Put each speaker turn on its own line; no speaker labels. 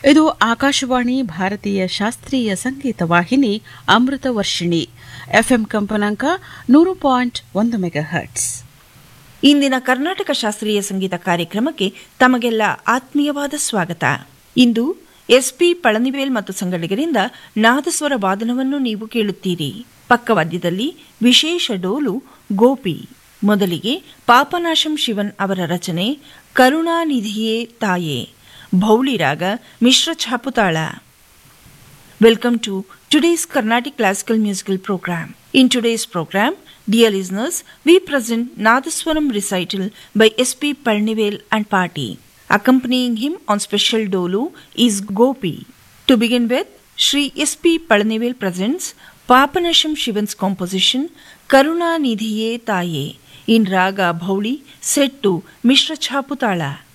ಇದು ಆಕಾಶವಾಣಿ ಭಾರತೀಯ ಶಾಸ್ತ್ರೀಯ ಸಂಗೀತ ವಾಹಿನಿ ಅಮೃತ ವರ್ಷಿಣಿ ಎಫ್ಎಂ ಕಂಪನಾಂಕ ನೂರು ಪಾಯಿಂಟ್ ಒಂದು ಮೆಗಾ ಹರ್ಟ್ಸ್
ಇಂದಿನ ಕರ್ನಾಟಕ ಶಾಸ್ತ್ರೀಯ ಸಂಗೀತ ಕಾರ್ಯಕ್ರಮಕ್ಕೆ ತಮಗೆಲ್ಲ ಆತ್ಮೀಯವಾದ ಸ್ವಾಗತ ಇಂದು ಎಸ್ಪಿ ಪಳನಿವೇಲ್ ಮತ್ತು ಸಂಗಡಿಗರಿಂದ ನಾದಸ್ವರ ವಾದನವನ್ನು ನೀವು ಕೇಳುತ್ತೀರಿ ಪಕ್ಕವಾದ್ಯದಲ್ಲಿ ವಿಶೇಷ ಡೋಲು ಗೋಪಿ ಮೊದಲಿಗೆ ಪಾಪನಾಶಂ ಶಿವನ್ ಅವರ ರಚನೆ ಕರುಣಾನಿಧಿಯೇ ತಾಯೇ ಭೌಳಿ ರಾಗ ಮಿಶ್ರ ಛಾಪುತಾಳ Welcome to today's Carnatic Classical Musical Program. In today's program, dear listeners, we present Nadaswaram recital by S.P. Palnivel and party. Accompanying him on special dolu is Gopi. To begin with, Sri S.P. Palnivel presents Papanasham Shivan's composition Karuna Nidhiye Taye in Raga Bhauli set to Mishra Chaputala.